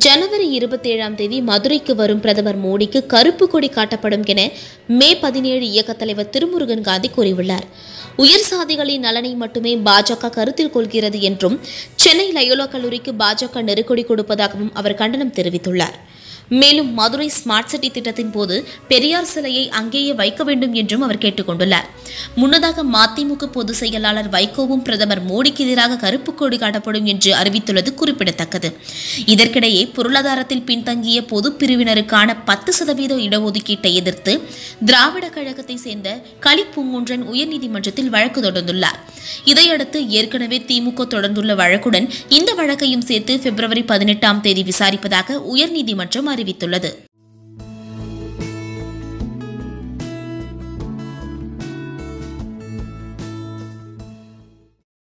ஜனவரி இருபத்தேழாம் தேதி மதுரைக்கு வரும் பிரதமர் மோடிக்கு கருப்பு கொடி காட்டப்படும் என மே பதினேழு இயக்கத் தலைவர் திருமுருகன் காந்தி கூறியுள்ளார் உயர் சாதிகளின் நலனை மட்டுமே பாஜக கருத்தில் கொள்கிறது என்றும் சென்னை லயோலா கல்லூரிக்கு பாஜக நெருக்கடி கொடுப்பதாகவும் அவர் கண்டனம் தெரிவித்துள்ளார் மேலும் மதுரை ஸ்மார்ட் சிட்டி திட்டத்தின் போது பெரியார் சிலையை அங்கேயே வைக்க வேண்டும் என்றும் அவர் கேட்டுக் கொண்டுள்ளார் முன்னதாக மதிமுக பொதுச் செயலாளர் வைகோவும் பிரதமர் மோடிக்கு எதிராக கருப்பு கொடி காட்டப்படும் என்று அறிவித்துள்ளது குறிப்பிடத்தக்கது இதற்கிடையே பொருளாதாரத்தில் பின்தங்கிய பொது பிரிவினருக்கான பத்து சதவீத இடஒதுக்கீட்டை எதிர்த்து திராவிட கழகத்தை சேர்ந்த களிப்பூங்குன்றன் உயர்நீதிமன்றத்தில் வழக்கு தொடர்ந்துள்ளார் இதையடுத்து ஏற்கனவே திமுக தொடர்ந்துள்ள வழக்குடன் இந்த வழக்கையும் சேர்த்து பிப்ரவரி பதினெட்டாம் தேதி விசாரிப்பதாக உயர்நீதிமன்றம் அறிவித்துள்ளது